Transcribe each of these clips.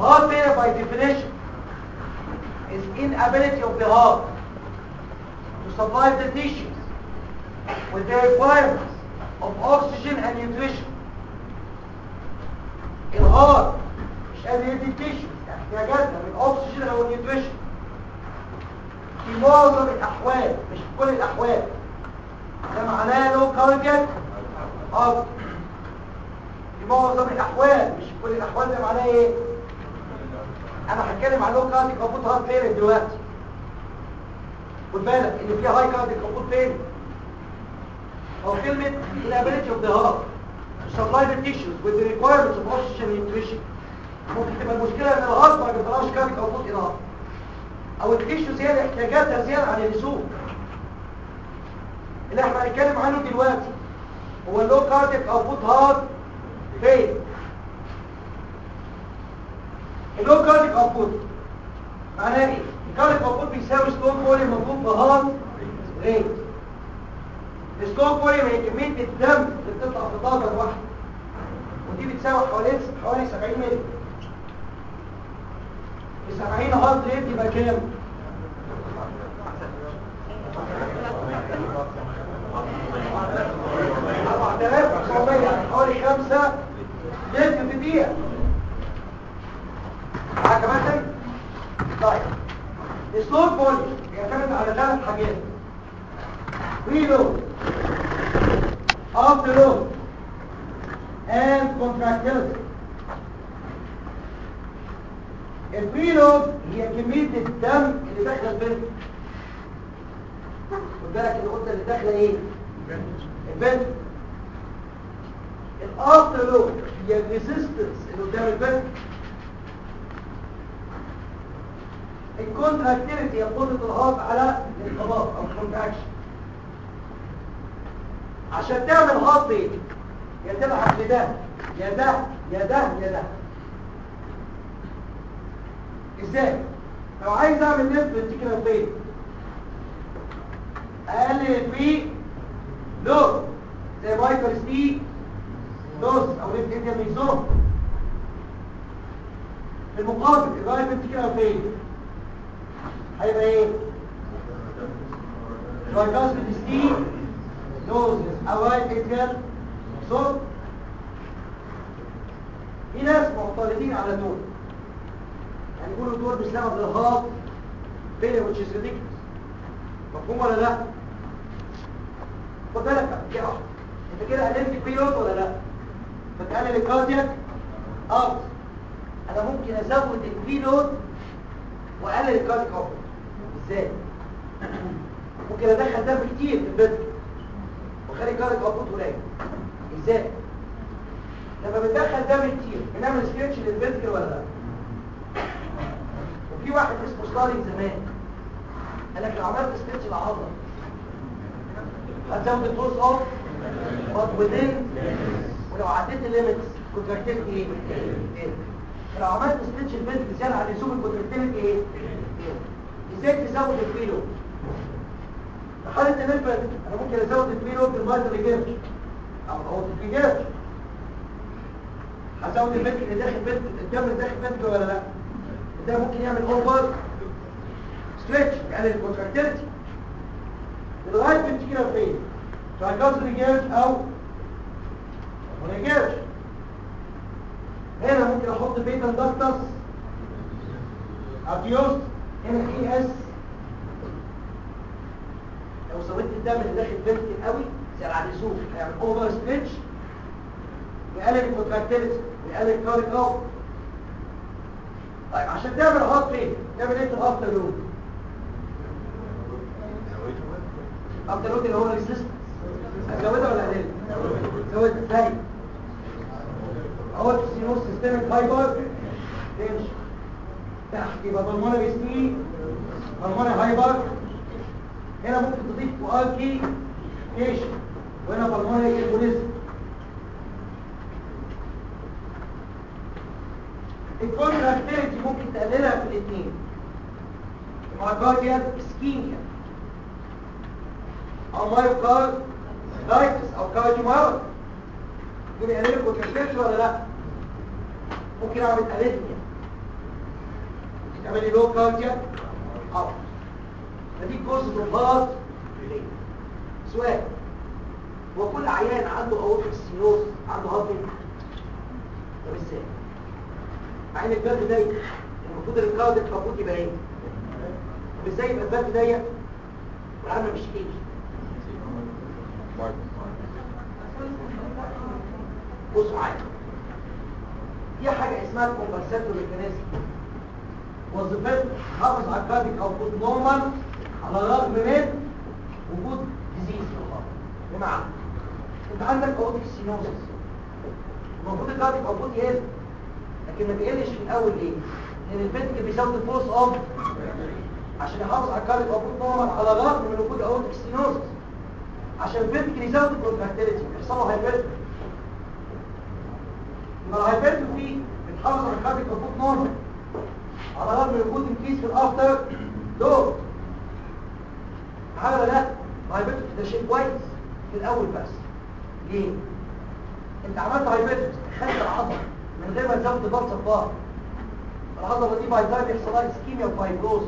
heart failure by definition is inability of the heart to supply the tissues with the requirements of oxygen and nutrition الهارت مش قادر يدي التيشوز احتياجاتها من الاكسجين او النيوتريشن في معظم الاحوال مش في كل الاحوال ده معناه له كاردياك اه في معظم الاحوال مش في كل الاحوال ده معناه ايه انا هتكلم عن لو كاردياك اوبوت هارت فيلر دلوقتي خد بالك ان في هاي كاردياك اوبوت فيلر او كلمه inability of the heart to supply the tissues with the requirements of oxygen and nutrition ممكن تبقى المشكله ان الهارت ما بيطلعش كاردياك اوبوت انهار او التيشوز هي اللي احتياجاتها زياده عن اللزوم اللي احنا هنتكلم عنه دلوقتي هو اللو كاردياك اوبوت هارت فين اللو كاردياك اوبوت معناه ايه الكاردياك اوبوت بيساوي ستوك فوليوم مضروب في هارت ريت الستوك فوليوم هي كميه الدم اللي بتطلع في الضغط الواحده ودي بتساوي حوالي حوالي 70 مللي ال 70 هارت ريت يبقى كام أربعة آلاف وتسعمية يعني حوالي خمسة لتر في دقيقة معاك مثلا طيب السلوك فوليوم بيعتمد على ثلاث حاجات ريلود afterload and contractility البريلود هي كمية الدم اللي داخله البنت خد بالك الغده اللي داخله ايه البنت الافتر لود هي الريزيستنس اللي قدام البنت الكونتراكتيليتي هي قدره الهارت على الانقباض او الكونتراكشن عشان تعمل هارت ريت يا تلعب لده يا ده يا ده يا ده ازاي لو عايز اعمل نسبه كده فين اقلل في لود زي مايكل ستي دوز او ليفت ايديا ميزون في المقابل الرايت فنتيكولار فين هيبقى ايه ترايكاس ستي دوز او رايت ايديا ميزون في ناس معترضين على دول يعني يقولوا دول بسبب الهارت فيلير which is ridiculous مفهوم ولا لا خد بالك بقى يا انت كده قللت البيلوت ولا لا بتقلل الكاردياك اه انا ممكن ازود البيلوت واقلل الكاردياك اوت ازاي ممكن ادخل دم كتير في البدن واخلي الكاردياك اوت قليل ازاي لما بندخل دم كتير بنعمل سكريتش للفنتكل ولا لا وفي واحد اسمه ستالين زمان قال لك لو عملت سكريتش العضله هتزود الفورس اوف but within ولو عديت الليميتس كونتراكتيفيتي ايه؟ ايه؟ لو عملت سكريتش البنت زياده عن اللزوم الكونتراكتيفيتي ايه؟ ايه؟ ازاي تزود البيلو؟ في حاله النسبه انا ممكن ازود البيلو بالمايتر ريجيرش او هو الريجيرش هزود البنت اللي داخل بنت الدم اللي داخل بنت ولا لا؟ ده ممكن يعمل اوفر ستريتش يقلل الكونتراكتيفيتي لغايه بنت كده فين؟ ترايكاس ريجيرش او ريجيرش هنا ممكن احط بيتا دكتس ابيوس هنا اي اس لو زودت الدم اللي داخل بنت قوي زي العديسوف هيعمل اوفر ستريتش ويقلل الكونتراكتيفيتي ويقلل الكاريك اوت طيب عشان تعمل هارت ريت تعمل ايه في الافتر لود افتر لود اللي هو الريزيستنس هتزودها ولا اقللها زودها ازاي اهو سينوس سيستمك هايبر تمشي تحت يبقى بالمونه بيستي بالمونه هايبر هنا ممكن تضيف فؤالكي ايش وهنا بالمونه ايكوليزم الكونتراكتيليتي ممكن تقللها في الاثنين مايوكارديال اسكيميا او مايوكاردايتس او كارديومايوباثي دول يقللوا الكونتراكتيليتي ولا لا ممكن اعمل اريثميا تعملي لو كاردياك اوت فدي كورس الهارت سؤال هو كل عيان عنده اورتيك سينوز عنده هارت طب ازاي مع ان الباب ضيق المفروض الكاردياك المفروض يبقى ايه طب ازاي يبقى الباب ضيق والعالم مش ايه بصوا معايا في حاجه اسمها الكومبنساتور ميكانيزم وظيفتها تحافظ على الكارديك اوتبوت نورمال على الرغم من وجود ديزيز في الخارج بمعنى انت عندك اوتيك سينوزس المفروض الكارديك اوتبوت يقل لكن ما تقلش في الاول ليه؟ لان الفنتك بيساوي الفورس اوف عشان يحافظ على الكارديك اوتبوت نورمال على الرغم من وجود اوتيك سينوزس عشان الفنتك يزود الكونتراكتيليتي يحصل له هايبرتروفي يبقى الهايبرتروفي فيه بتحافظ على الكارديك اوتبوت نورمال على الرغم من وجود انكيس في الافتر دور معايا لا الهايبرتروفي ده شيء كويس في الاول بس ليه انت عملت هايبرتروفي خدت العضله من غير ما تزود ضغط صفار العضله دي باي تايم يحصل لها اسكيميا وفايبروزس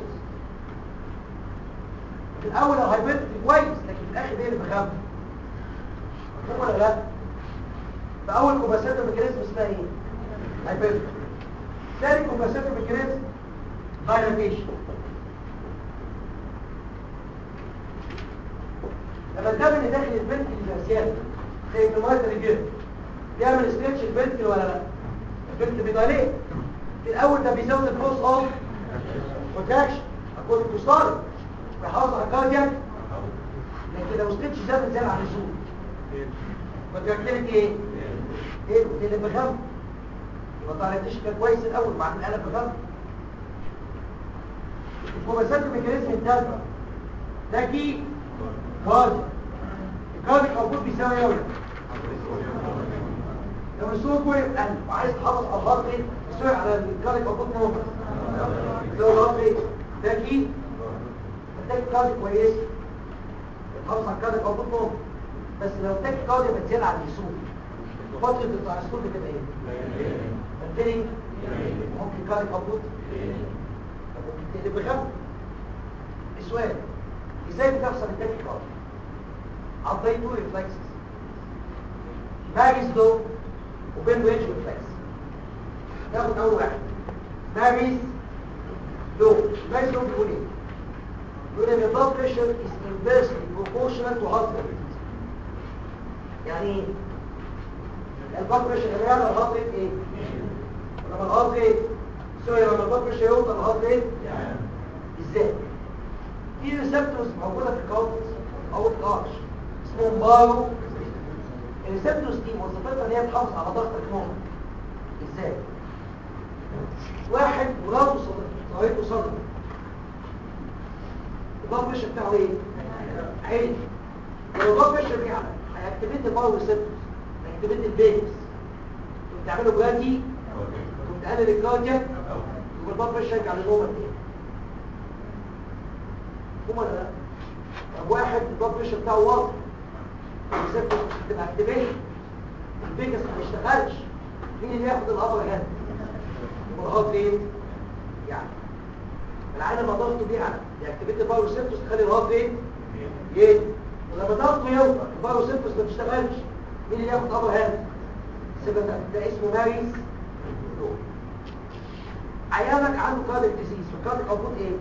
في الاول الهايبرتروفي كويس لكن في الاخر ايه اللي بخاف مفهوم ولا لا فاول كومباساتور ميكانيزم اسمها ايه هايبرتروفي ثاني كومباساتور ميكانيزم دايلاتيشن لما الدم اللي داخل البنت اللي زياده زي النماية ريجير بيعمل ستريتش البنت ولا لا البنت بيضاليه في الاول ده بيزود الفورس اوف كونتراكشن اكون كوستاري بيحافظ على الكاردياك لكن لو ستريتش زاد زاد عن اللزوم كونتراكتيفيتي ايه ايه اللي بغم يبقى طالعتش كان كويس الاول بعدين انا بغم الكوماسات الميكانيزم الثالثه ده كي واضح الكارديك اوتبوت بيساوي ايه لو السوق كويس قلب وعايز تحافظ على الهارت ريت بيساوي على الكارديك اوتبوت نورمال لو الهارت ريت ده كي محتاج كارديك كويس تحافظ على الكارديك اوتبوت نورمال بس لو محتاج كارديك بتزيد عن السوق فتره التعسل بتبقى ايه الفيلينج ممكن كارديك اوتبوت ممكن تقلب بغم السؤال ازاي بتحصل التاكي كارديك عن طريق تو ريفلكسز ماريز لو وبين ويدج ريفلكس ناخد اول واحد ماريز لو ماريز لو بيقول ايه بيقول ان البلد بريشر is inversely proportional to heart rate يعني ايه البلد بريشر لما يعمل الهارت ريت ايه لما الهارت ريت سوري لما البلد بريشر يوصل الهارت ريت ازاي في ريسبتورز موجوده في الكاوتس او الارش اسمهم بارو الريسبتورز دي وظيفتها ان هي تحافظ على ضغط النوم ازاي واحد ولاده صديقته صدر الضغط بريشر بتاعه ايه عالي لو الضغط بريشر بيعلى هيكتبت البارو ريسبتورز هيكتبت البيبس وتعملوا جرادي وتقلل الكاردياك يبقى الضغط بريشر يرجع لنومه تاني هم ولا لا طب واحد الضغط بريشر بتاعه واطي الريسبتور تبقى اكتيفيشن الفيجاس ما بيشتغلش مين اللي ياخد الابر هاند يبقى الهارت ريت يعني العين لما ضغطه بيعلى ياكتيفيت الباروسيبتوس تخلي الهارت ريت يقل ولما ضغطه يوطى الباروسيبتوس ما بتشتغلش مين اللي ياخد الابر هاند السبب ده, ده اسمه ماريس عيانك عنده كارديك ديزيز فالكارديك اوتبوت ايه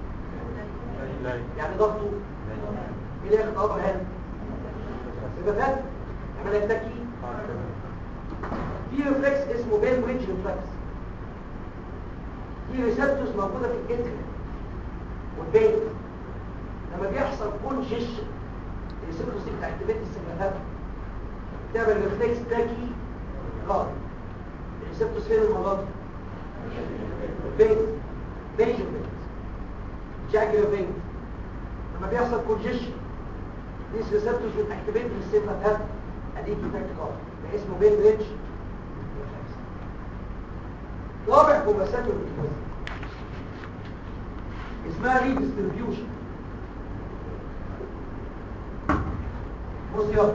يعني ضغطه مين اللي ياخد الابر هاند يبقى فات يعمل لك تكي في ريفلكس اسمه بين بريدج ريفلكس في ريسبتورز موجوده في الاتريا والبين لما بيحصل كونجيشن الريسبتورز دي بتاكتيفيت السيجنالات بتعمل ريفلكس تاكي غلط الريسبتورز فين المرض البين ميجر بين جاكر بين لما بيحصل كونجيشن these receptors will activate the signal path and effect cause ده اسمه بين بريدج رابع كومباساتور اسمها ريديستريبيوشن بص يلا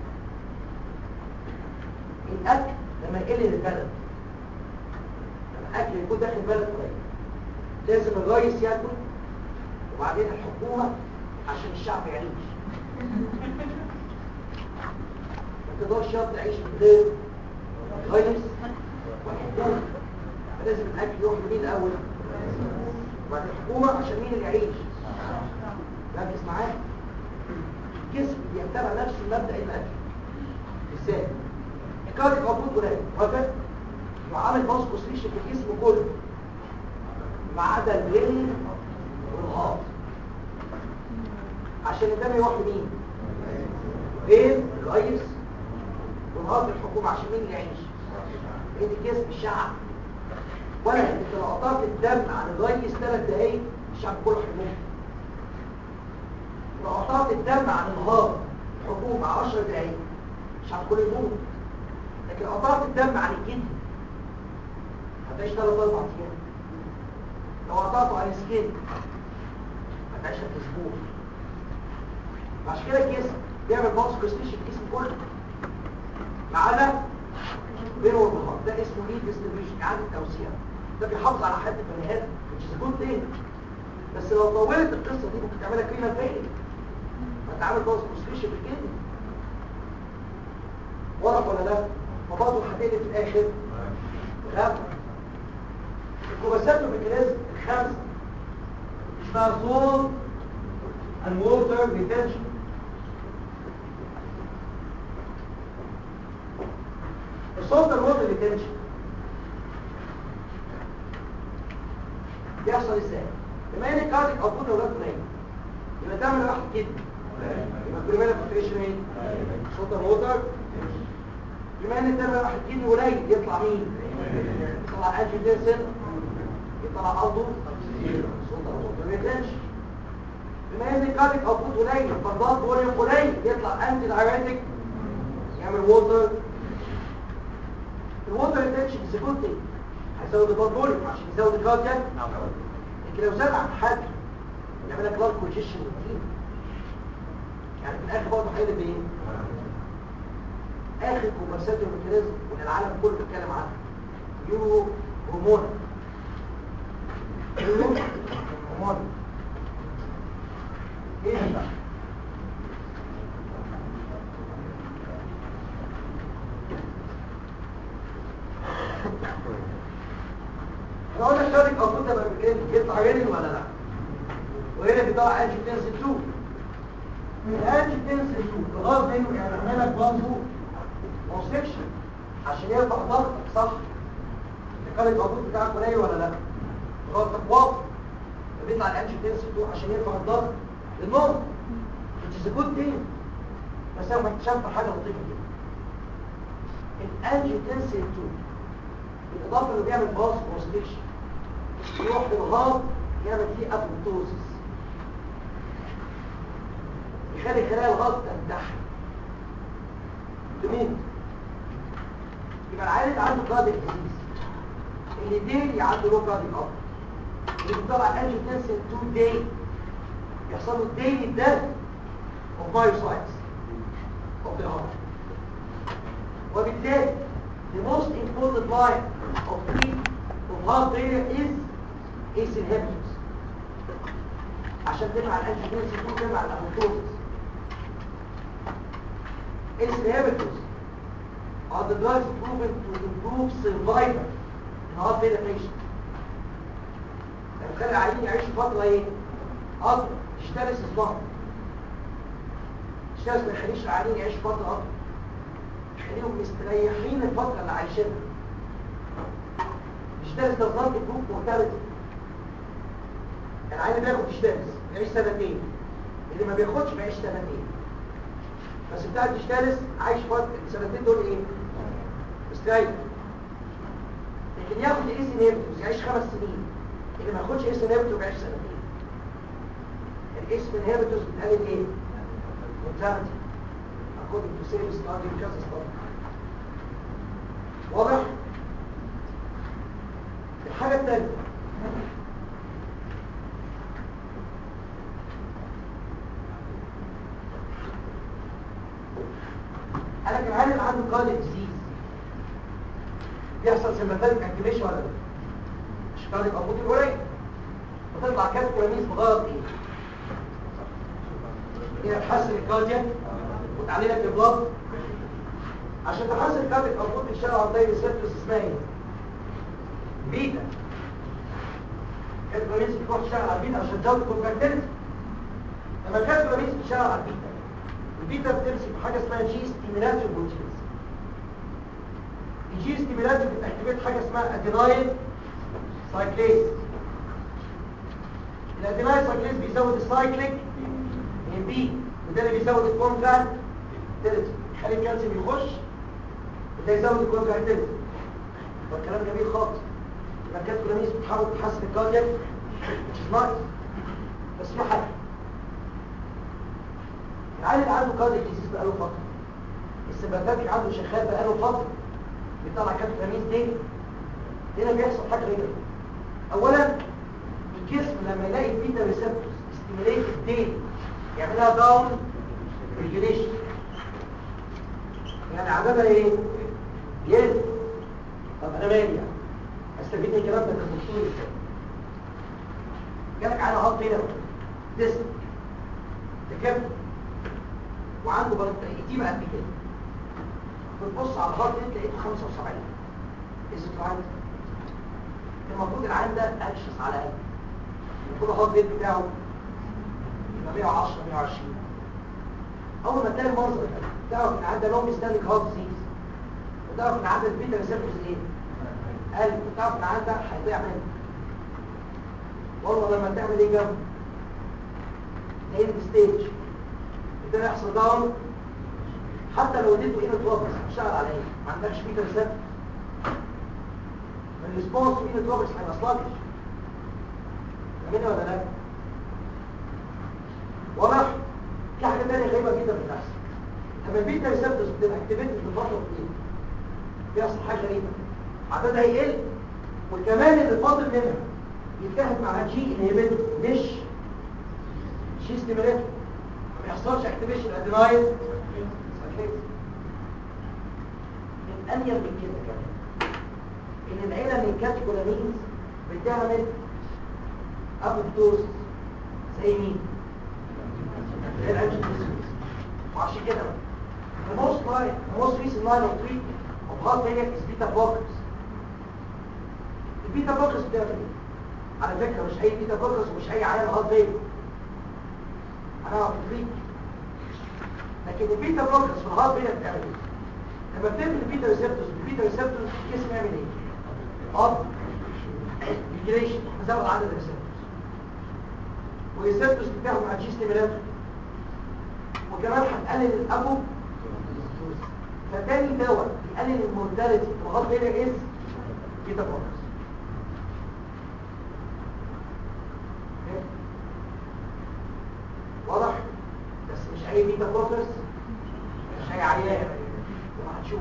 الاكل لما يقل البلد الاكل يكون داخل البلد قليل لازم الرئيس ياكل وبعدين الحكومه عشان الشعب يعيش ما تقدرش تعيش من غير رئيس والحكومه فلازم الاكل يروح لمين الاول وبعد الحكومه عشان مين اللي يعيش ركز معايا الجسم بيتبع نفس المبدا الاكل ازاي الكارد موجود قليل وافق وعامل باص كونستريكشن في الجسم كله ما عدا البرين والهارت عشان الدم يروح لمين فين الرئيس والهارت الحكومه عشان مين اللي يعيش ايه الجسم الشعب ولا انت لو قطعت الدم عن الرئيس ثلاث دقايق الشعب كله هيموت لو قطعت الدم عن الهارت الحكومه 10 دقايق الشعب كله يموت لكن لو قطعت الدم عن الجلد هتعيش ثلاث اربع ايام لو قطعته عن السكين هتعيش في اسبوع عشان كده الجسم بيعمل باص كوستيشن في الجسم كله ما عدا بينه والبهار ده اسمه ايه ديستريبيوشن اعاده توزيع ده بيحافظ على حياه البني ادم which is a good thing بس لو طولت القصه دي ممكن تعملها كلمه فين فتعمل باص كوستيشن في الجلد واضح ولا لا فبرضه هتقلب في الاخر غاب الكوباسات والميكانيزم الخمسه اسمها صوت and water retention الصوت and water retention بيحصل ازاي؟ بما ان الكارديك اوتبوت لو قليل يبقى تعمل واحد كده يبقى بريمير فلتريشن ايه؟ صوت and water بما ان الدم واحد كيلو قليل يطلع مين؟ يطلع انجيوتنسين يطلع الضو صوت and water retention بما ان الكارdiك اوتبوت قليل فالضغط فوليوم قليل يطلع انتي دايريتك يعمل ووتر الووتر ريتنشن سيكونتي هيزود الضغط فوليوم عشان يزود الكاردياك لكن لو زاد عن حد يعمل لك بلاد كونجيشن روتين يعني في الاخر برضه هيقلب ايه؟ اخر كومبنساتور ميكانيزم واللي العالم كله بيتكلم عنها يورو هرمون يورو هرمون ايه ده احنا قلنا الشارك او كنت بقى بكام يطلع غيري ولا لا وهنا بيطلع انجي تنسل 2 الانجي تنسل 2 الغرض منه يعمل لك برضه كونستكشن عشان يرفع ضغطك صح الكارك الضغط بتاعك قليل ولا لا ضغطك واطي فبيطلع الانجي تنسل 2 عشان يرفع الضغط للنوم which is a good thing بس انا اكتشفت حاجه لطيفه جدا الانجي تنسل 2 بالاضافه انه بيعمل باص كونستكشن يروح للغاض يعمل فيه ابوتوزيس يخلي خلايا الغاض تنتحر تموت يبقى العيال اللي عنده كارديك ديزيز اللي ديلي عنده لو كارديك اب اللي بيطلع انجيوتنسين 2 داي يحصل له ديلي ديث اوف مايوسايتس اوف ذا هارت وبالتالي the most important line of treat of heart failure is ACE inhibitors عشان تمنع الانجيوتنسين 2 تمنع الابوتوزيس ACE inhibitors are the drugs proven to improve survival in heart failure patients. يعني بتخلي العيانين يعيشوا فترة ايه؟ أطول تشترس الضغط تشترس ما يخليش العيانين يعيشوا فترة أطول يخليهم مستريحين الفترة اللي عايشينها تشترس ده ضغط جروب مورتاليتي العيان بياخد تشترس يعيش سنتين اللي ما بياخدش بيعيش سنتين بس بتاع التشترس عايش فترة السنتين دول ايه؟ مستريح لكن ياخد ايس انهبيتورز يعيش خمس سنين اللي ما ياخدش ايس انهبيتور يعيش سنتين الايس انهبيتورز بتقلل ايه؟ mortality according to sales study كذا study واضح؟ الحاجة الثالثة انا كان عالم عنده كارديك ديزيز بيحصل سيمباتيك اكتيفيشن ولا لا مش كارد ابوت الولايه وتطلع كات كولامينز بغرض ايه هي تحسن الكاردياك وتعلي لك البلاد عشان تحسن الكاردياك ابوت الشارع عن طريق ريسبتورز اسمها ايه بيتا كات كولامينز بتروح تشتغل على البيتا عشان تزود الكونتراكتيلتي لما كات كولامينز بتشتغل على البيتا البيتا بتمسك بحاجه اسمها جي ستيميلاتور بروتينز الجي ستيميلاتور بتاكتيفيت حاجه اسمها ادينايل سايكليز الادينايل سايكليز بيزود السايكليك ام بي وده اللي بيزود الكونتراكتيلتي يخلي الكالسيوم يخش وده يزود الكونتراكتيلتي والكلام جميل خالص يبقى الكالكولاميز بتحاول تحسن الكاردياك which is nice بس في حاجه العيل اللي عنده كاردياك ديزيز بقاله فتره السباتاتيك عنده شغال بقاله فتره بيطلع كالكولاميز تاني هنا بيحصل حاجه غريبه اولا الجسم لما يلاقي البيتا ريسبتورز ستيميليت تاني يعملها داون ريجوليشن يعني عددها ايه يقل طب انا مالي يعني استفيد من الكلام ده كدكتور ازاي جالك على هارت هنا ديسك تكبر وعنده برضه ايتيمه قد كده بتبص على الهارت ريت لقيته 75 از رايت المفروض العين ده انشس على الاقل المفروض الهارت ريت بتاعه يبقى 110 120 اول ما تلاقي المنظر ده تعرف ان عنده لونج ستاندنج هارت ديزيز وتعرف ان عنده البيتا ريسبتورز ايه قلب وتعرف ان عنده هيضيع منه والله لما تعمل ايه جنبه تلاقيه ستيج يبتدي يحصل داون حتى لو اديته ايه نتوابس هتشتغل على ايه ما عندكش بيتا ريسبتور الريسبونس في نتوابس هيبقى سلاكش فاهمني ولا لا واضح في حاجه ثانيه غريبه جدا بتحصل لما البيتا ريسبتورز بتبقى اكتيفيتد لفتره طويله بيحصل حاجه غريبه عددها يقل وكمان اللي فاضل منها يتحد مع جي انهبيتور مش جي ستيميليتور ما بيحصلش اكتيفيشن ادينايل الانير من كده كمان ان العيله من كاتيكولامينز بتعمل ابوبتوز زي مين زي الانجيوتنسيس وعشان كده بقى the most line the most recent line of treatment of heart failure is beta blockers البيتا بلوكرز بتعمل ايه على فكره مش اي بيتا بلوكرز ومش اي عيان هارت فيلير انا اعرف فريق لكن البيتا بلوكرز في الهارت فيلير بتعمل ايه لما بتعمل البيتا ريسبتورز البيتا ريسبتورز الجسم يعمل ايه هارت ريجريشن هزود عدد الريسبتورز والريسبتورز بتاعهم مع جي ستيميلاتور وكمان هتقلل الابو فتاني دواء يقلل المورتاليتي وهارت فيلير از بيتا بلوكرز واضح بس مش اي بيتا بلوكرز مش اي عيان وما هتشوف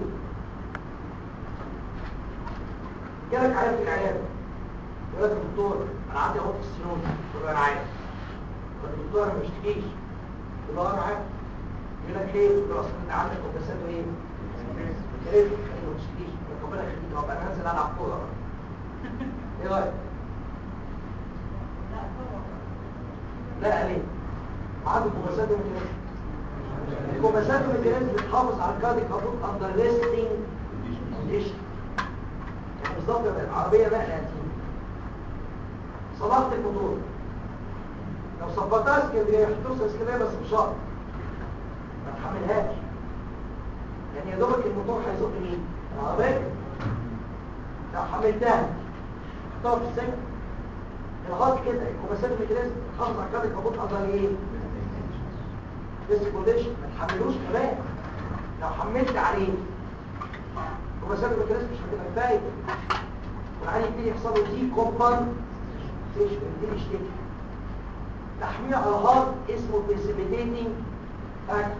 جالك عيان في العيان يقول لك دكتور انا عندي اهو السنون تقول له انا عارف الدكتور ما بيشتكيش تقول له انا عارف يقول لك ليه تقول له اصل انت عندك مدرسات وايه ليه ما بتشتكيش ربنا يخليك اهو انا هنزل العب كوره بقى ايه رايك لا ليه عنده كوماسات وميكانيزم الكوماسات وميكانيزم بتحافظ على الكارديك هبوط اندر ريستنج كونديشن يعني بالظبط العربيه نقل قديم صلحت الموتور لو صبتها اسكندريه هتوصل اسكندريه بس بشرط ما تحملهاش يعني يا دوبك الموتور هيزق مين العربيه لو حملتها تحطها في السجن الغلط كده الكوماسات الميكانيزم تحافظ على الكارديك هبوط اندر ايه ديسكوليشن ما تحملوش كمان لو حملت عليه ومسافه الميكانيزم مش هتبقى كفايه والعيان يبتدي يحصل له دي كومبان يبتدي يشتكي تحميل على الهارت اسمه بريسيبيتيتنج فاكتورز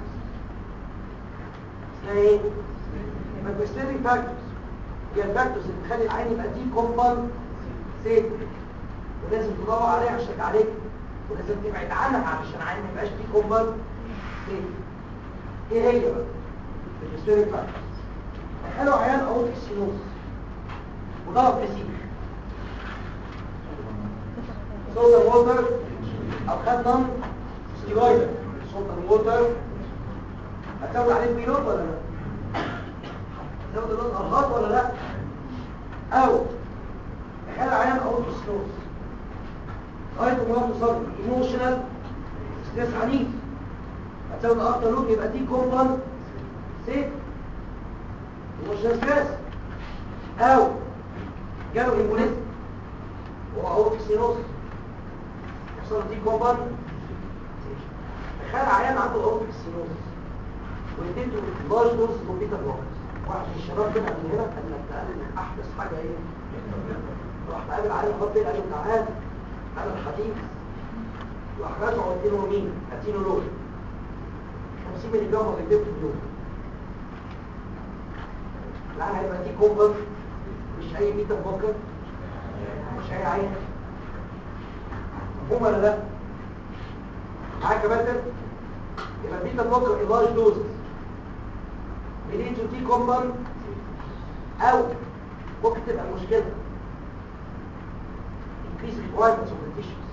اسمها ايه؟ يبقى بريسيبيتيتنج فاكتورز هي الفاكتورز اللي بتخلي العين يبقى دي كومبان سيت ولازم تدور عليها عشان تعالجها ولازم تبعد عنها علشان العين ما يبقاش دي كومبان ايه هي بقى الهيستوريك فاكتورز حلو عيان اورتيك سينوس وضرب كثير صوت ووتر او خد نون ستيرويد صوت ووتر هتزود عليه البيلوت ولا لا هتزود اللون ارهاق ولا لا او تخيل عيان اقول سنوز غايه ما تصل ايموشنال ستريس عنيف هتزود اكتر لوك يبقى دي كومبان سيف ايموشنال ستريس او جاله امبوليزم وهو في سينوس يحصل دي كومبان تخيل عيان عنده اوتيك سينوس واديته لارج دورس كمبيوتر بلوكس واحد من الشباب كده من هنا قال لك تعالى من احدث حاجه ايه راح تقابل عيان خط قال له تعالى انا الحديث راح رجعوا اديله مين اديله لون 50 ملي جرام وكتبت اليوم العيان هيبقى دي كومبان مش اي بيتا بلوكر مش اي عين مفهوم ولا لا معاك يا باسل يبقى بيتا بلوكر اللارج دوز بليد تو تي كومبان او ممكن تبقى مشكله increase requirements of the tissues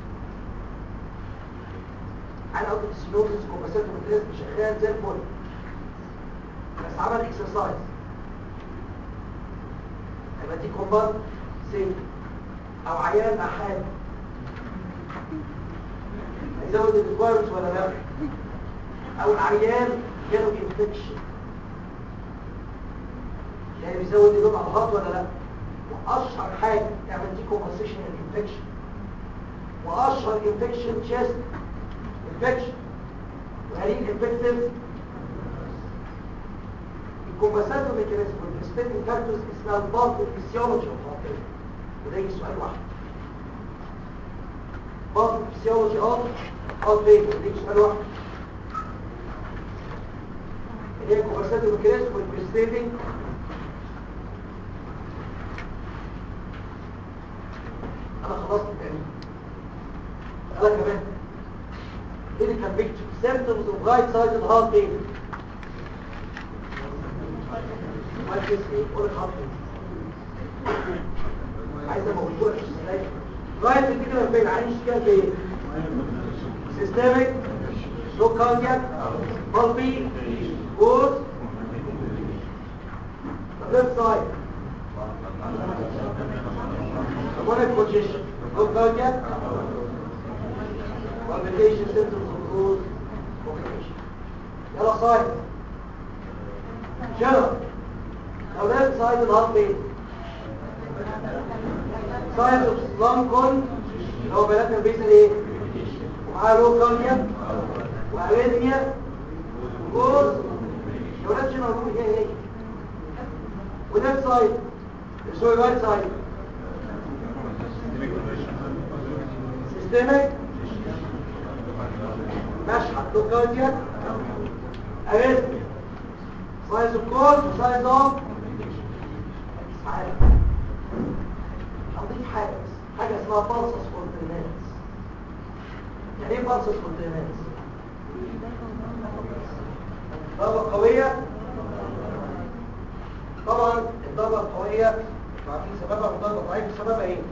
انا قلت السينوزس كومباسات ومتريس شغال زي الفل بس عمل اكسرسايز يبقى دي كومبان سيف او عيان احاد يزود الريكوايرمنتس ولا لا او العيان جاله انفكشن يعني بيزود اللون على الهارت ولا لا واشهر حاجه تعمل دي كومبنسيشن الانفكشن واشهر انفكشن تشيست انفكشن وهذه انفكتيف الكومبنساتور ميكانيزم والبريسبيتنج فاكتورز اسمها الباث فيسيولوجي اوف وده يجي سؤال واحد باث فيسيولوجي اوف اوف بيبر ده يجي سؤال واحد اللي هي الكومبنساتور ميكانيزم والبريسبيتنج انا خلصت التقريب انا كمان clinical picture symptoms of right sided heart failure مركز ايه قول الخط عايز اقول لك ازاي رايت الفكره فين عايش كده ايه سيستميك لو كاردياك قلبي جوز left side Chronic congestion, no cardiac, palpitation symptoms of cruise, complication. يلا صايد جرى لو left side الهارت بيت سايد اوف لام كون اللي هو بلاتنا البيت ايه ومعاه لو كاردياك واريثميا وجوز لو left جنرال هي هي وليفت سايد سوري رايت سايد سيستمك مشحة توكارديا اريثميا سايز اوف كورس وسايز اوف هضيف حاجة حاجة اسمها بالسس كونتيننس يعني ايه بالسس كونتيننس ضربة قوية طبعا الضربة القوية عارفين سببها والضربة الضعيفة سببها ايه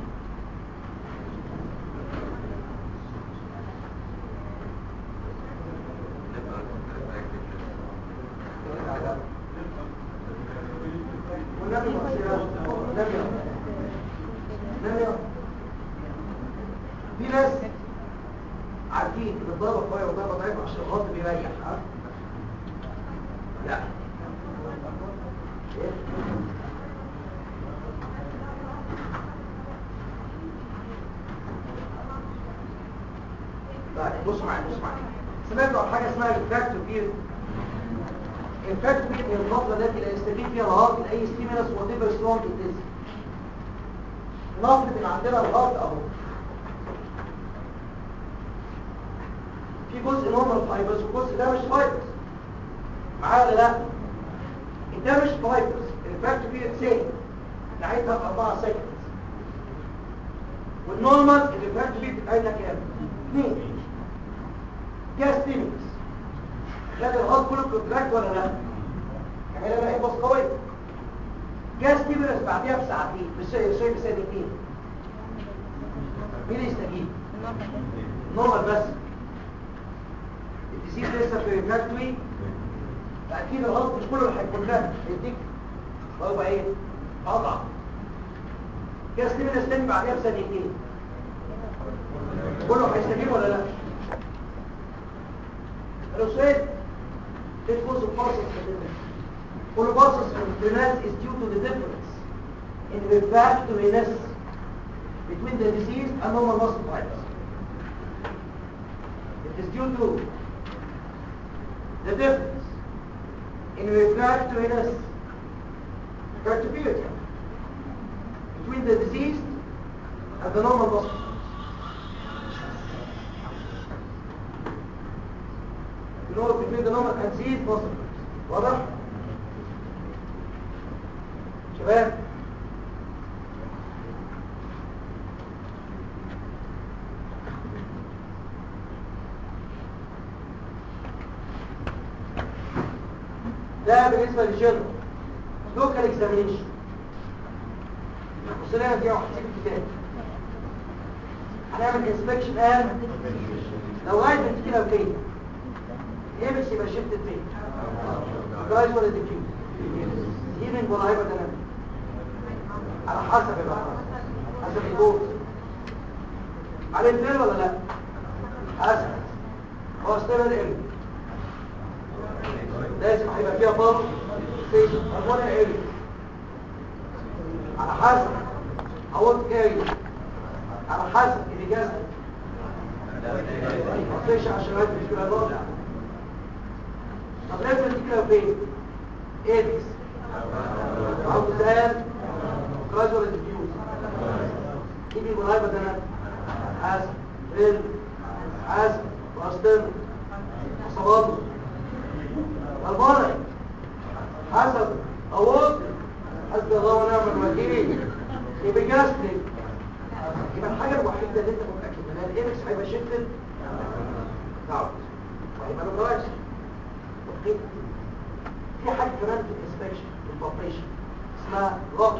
والنبي مصيرا نبي نبي في ناس عارفين ان الضربة قوية والضربة ضعيفة عشان الغلط بيريح ها لا طيب بصوا معايا بصوا معايا سمعتوا عن حاجه اسمها الفاكتور بير الفاكتور بير هي الفتره التي لا يستفيد فيها الهارت من اي ستيمولس وات ايفر سترونج ات نفرض ان عندنا الهارت اهو في جزء نورمال فايبرز والجزء ده مش فايبرز معايا ولا لا ده مش فايبرز الفاكتور بير سيل نعيدها في 4 سكند والنورمال الفاكتور بير بتاعتها كام 2 جاز ستيمولس خد الهارت كله كونتراكت ولا لا يعني انا ايه بص قوي جاز ستيمولس بعديها بساعتين مش شيء شيء بساعتين مين يستجيب نورمال بس الديزيز لسه في ريفراكتوري فاكيد الغلط مش كله اللي هيكون لها يديك هو بقى ايه اضعف كده ستيفن استني بعديها بثانيتين كله هيستجيب ولا لا الأسئلة This was a process for the All process of renal is due to the difference in refractoriness between the disease and normal muscle fibers. It is due to the difference in refractoriness, refractability between the disease and the normal muscle. You know between the normal and disease muscle. واضح؟ شباب ده بالنسبة للجنرال لوكال اكزامينيشن بص لنا دي واحد سيب الكتاب هنعمل انسبكشن ان لو رايت انت كده فين يمس يبقى شفت فين جايز ولا ديفيوز هيمنج ولا هيبقى ديناميك على حسب بقى حسب الجول عليه الفيل ولا لا حسب هو استمر ايه لازم هيبقى فيها بلط ستيشن هرمون ايه على حسب هوت ايه على حسب الاجازه ما تصيرش عشان هاي مش كده بقى طب لازم تيجي لو فين اكس او تسال كرايز ولا ديفيوز تيجي قريبه ده انا حاسب فيلم حاسب واستمر صباط البارك حسب اوصل حسب الله ونعم الوكيل يبقى جاستريك يبقى الحاجه الوحيده اللي انت متاكد منها الاكس هيبقى شيفتد داون وهيبقى له كرايز اوكي في حاجه كمان في الانسبكشن في البابريشن اسمها لوكي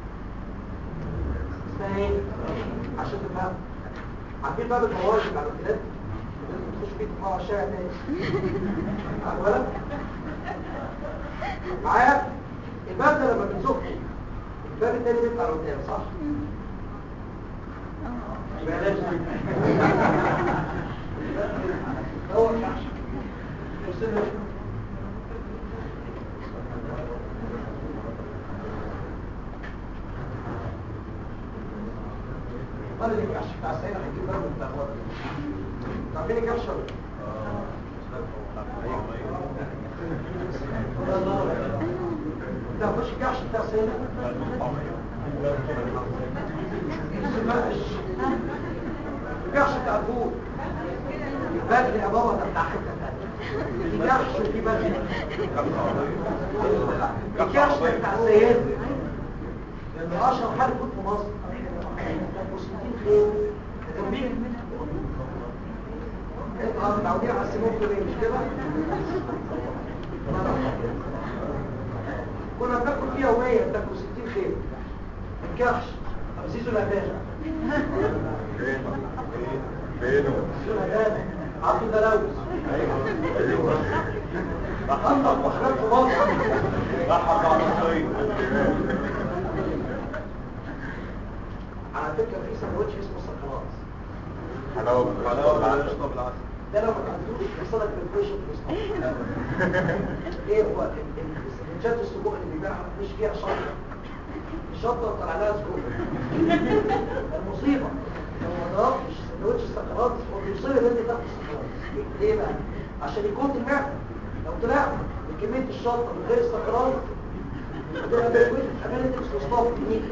اسمها ايه عشان تفهم عارفين باب الموارد بتاع الوكيلات تخش فيه تطلع على الشارع تاني عارف ولا معايا الباب ده لما بنزقه الباب التاني بيطلع لقدام صح يبقى لازم هو قال لي الكشف بتاع السيدة هيجيب باب بتاع الوضع عارفين الكشف ولا لا مش الكشف بتاع السيدة الكشف بتاع الفول البدل يا بابا ده بتاع حته ثانيه في كشف وفي بدل الكشف بتاع السيدة لان اشهر حاجه كنت في مصر المسلمين خير جنبين انتوا متعودين على السموم كده مش كده كنا بناكل فيها يوميا بتاكل 60 خير الكحش طب زيزو الأبان فينه زيزو الأبان عبد تلوث ايوه أنضف مخرج في مصر ضحك على الصيد على فكرة في سندوتش اسمه سكرات حلاوه حلاوه بالعسل ده لو ما تاكلوش يحصلك ديبريشن في جسمك ايه هو ال- ال- السندوتشات السجق اللي بيبيعها مش فيها شطه الشطه طلع لها سجق المصيبه لو ما ضربتش سندوتش السكرات هو بيصير ان انت تاخد السكرات ليه بقى عشان يكون المعده لو طلعت بكميه الشطه من غير السكرات هتبقى ديبريشن امان انت مش مصطفى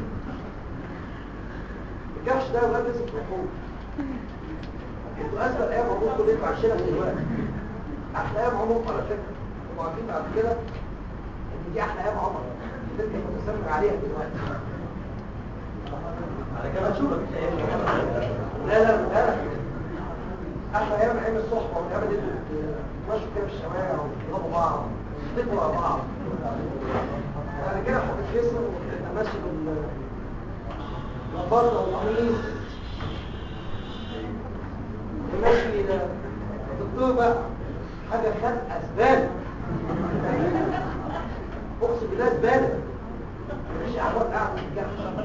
الجحش ده ولاد لازم تروحوه انتوا اسبق ايام عمركم اللي انتوا عايشينها دلوقتي احلى ايام عمركم على فكره انتوا عارفين بعد كده ان دي احلى ايام عمرك اللي انت متسمع عليها دلوقتي على كده تشوفك لا لا لا احلى ايام ايام الصحبه والايام اللي انتوا بتمشوا كده في الشوارع وتضربوا بعض وتتفقوا على بعض بعد كده هتتكسر وتبقى ماشي بال الفرد والقميص ماشي الدكتور بقى حاجه خانقه زباله اقسم بالله زباله ماشي عمال قاعد في الجحش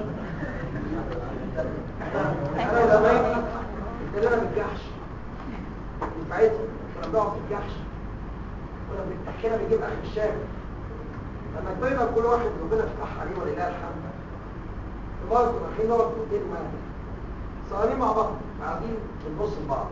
انا وزمايلي ابتدينا بالجحش دفعتي كنا بنقعد في الجحش كنا بنتحكينا بنجيب اخر الشارع لما كبرنا كل واحد ربنا فتح عليه ولله الحمد برضه رايحين نقعد في اوتيل معانا سهرانين مع بعض قاعدين بنبص لبعض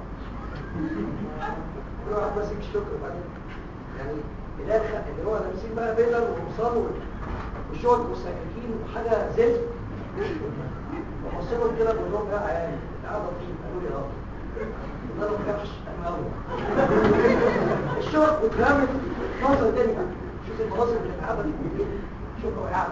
كل واحد ماسك الشكر بعدين يعني الاخر اللي هو لابسين بقى بيلر وقمصان وشورت وسكاكين وحاجه زفت وبص لهم كده بقول لهم يا عيال القعده دي قالوا لي اه قلنا لهم كحش انا يلا الشورت واترمت منظر تاني بقى شوف المناظر اللي القعده دي شوف هو قاعد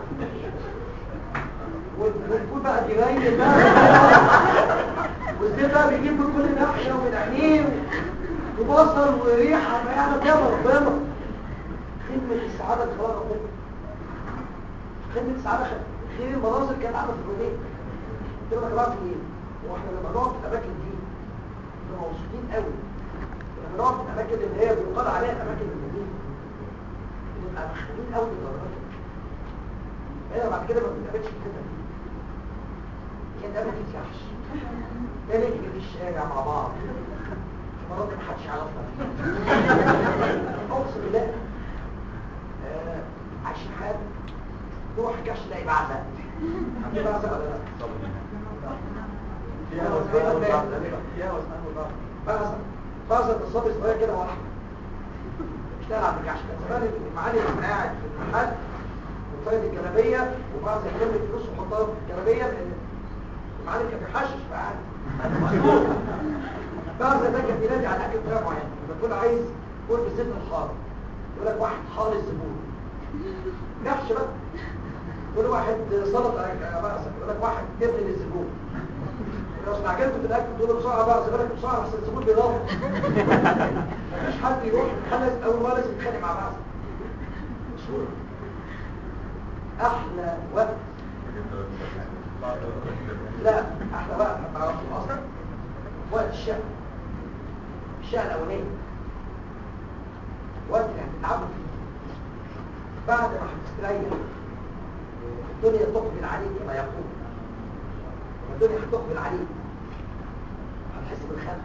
والكل بقى جرايد بقى والزيت بقى بيجيب من كل ناحيه ومن عينيه وبصل وريحه ما يعلم يا ربنا خدمه السعاده اللي خلقها ربنا خدمه السعاده خير المناظر كانت قاعده في الروميه قلت لهم يا جماعه في ايه؟ هو احنا لما نقعد في الاماكن دي بنبقى مبسوطين قوي لما نقعد في الاماكن اللي هي بيقال عليها الاماكن المهمه بنبقى مخنوقين قوي للدرجه انا بعد كده ما بنتقابلش في الحته دي هي نتقابل في الفحش ده نجري في الشارع مع بعض مرات ما حدش يعرفنا اقسم بالله آه، عايشين حياتنا نروح الكحش نلاقي بعزة في بعزة ولا لا؟ فيها وسائل والبعض فيها وسائل والبعض بعزة بعزة الصبي صغير كده واحد اشتغل على الكحش كان زمان المعالي كان قاعد في المحل وفايد الجلابية وبعض يكمل فلوس وحطها في الجلابية لأن المعالي كان بيحشش فقاعد بعض ده كان بينادي على الأكل بطريقة معينة لما تكون عايز قول بالزيت الحار يقول لك واحد حار الزبون كحش بقى يقول واحد سلطة يا بقى يقول لك واحد تبن للزبون لو استعجلت في الاكل تقول له بسرعه بقى زبالك بسرعه عشان الزبون بيضرب مفيش حد يروح يتخلص اول ما لازم يتخانق مع بعض مشهور احلى وقت لا احلى وقت هتعرفه اصلا وقت الشقه الشقه الاولانيه وقت اللي هتتعبوا فيه بعد ما هتستريح الدنيا تقبل عليك كما يقول الدنيا هتقبل عليك هتحس بالخلق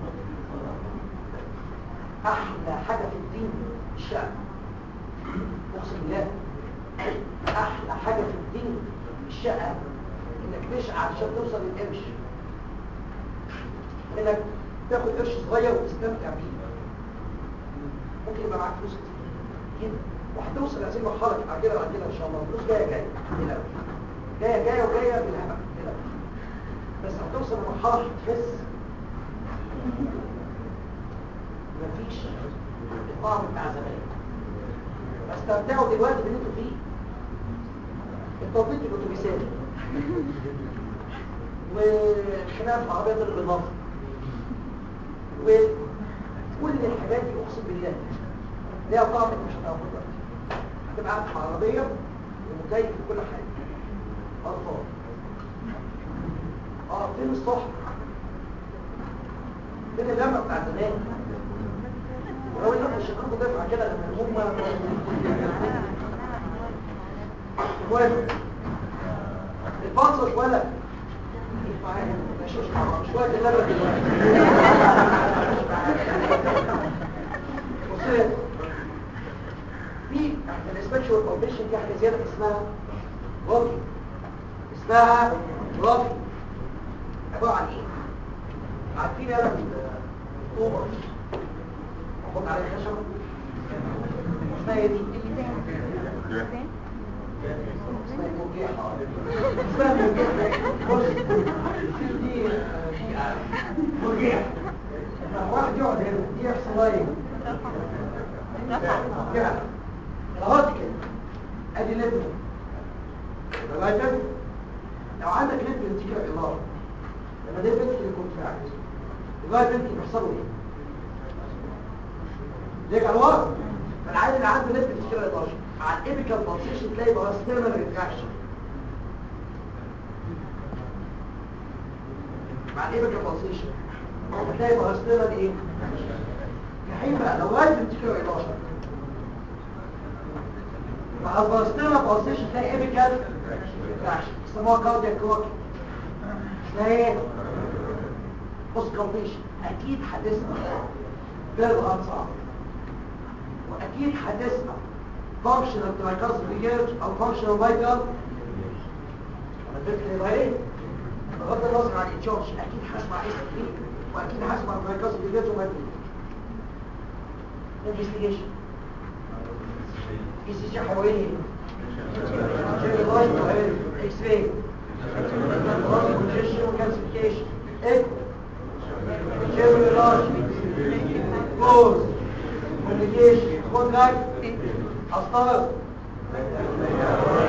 احلى حاجه في الدين الشعب اقسم بالله احلى حاجه في الدين الشقه انك تسعى عشان توصل للقرش انك تاخد قرش صغير وتستمتع بيه ممكن يبقى معاك فلوس كتير جدا وهتوصل لهذه المرحله بعد كده بعد كده ان شاء الله الفلوس جايه جايه كده جايه جايه وجايه بالهبل كده بس هتوصل لمرحله هتحس مفيش الطعم بتاع زمان استمتعوا دلوقتي باللي انتوا فيه التوقيت الاتوبيسات وخلاف العربيات الرضاف وكل الحاجات دي اقسم بالله ليها طعم انت مش هتعرفه دلوقتي هتبقى قاعد في عربيه ومكيف وكل حاجه اطفال اه فين الصحب فين اللمه بتاع زمان ولو ان احنا شكلكم دفعه كده لما هم المهم الفاصل ولا مش مش مش وقت اللمه دلوقتي بص في الاسبكشوال فاونديشن دي حاجه زياده اسمها رافي اسمها رافي عباره عن ايه عارفين انا الطوبه احط عليها خشبه اسمها ايه دي اسمها مرجيحه اسمها مرجيحه بص دي مرجيحه لما واحد يقعد هنا دي يحصل ايه كده لغايه كده ادي ليفل لغايه لو عندك ليفل دي كده اضافه لما ده بنت يكون فاعل لغايه بنت بيحصلوا ايه ليك على الوقت فالعيل اللي عنده نسبه كده 11 على الايبيكال بلسيشن تلاقي بقى ستيرما ما بيرجعش مع الايبيكال بلسيشن هتلاقي بارستيرال ايه في حين بقى لو رايت فنتيكولار ايلاشن مع البارستيرال بالسيشن تلاقي ايبيكال فراكشن يسموها كاردياك كروك اسمها ايه بص كالبيشن اكيد هتسمع فيرب صعب واكيد هتسمع فانكشنال تراكاز ريجيرج او فانكشنال مايكال انا فكرة يبقى ايه بغض النظر عن التشارج اكيد هسمع اسم فيه واكيد هسمع تراكاز ريجيرج ومايكال انفستيجيشن اي سي جي حوالي جيري لايت اكس راي كونجيشن وكالسيفيكيشن ايه جيري لايت كلوز كوميونيكيشن كونتاكت اسطر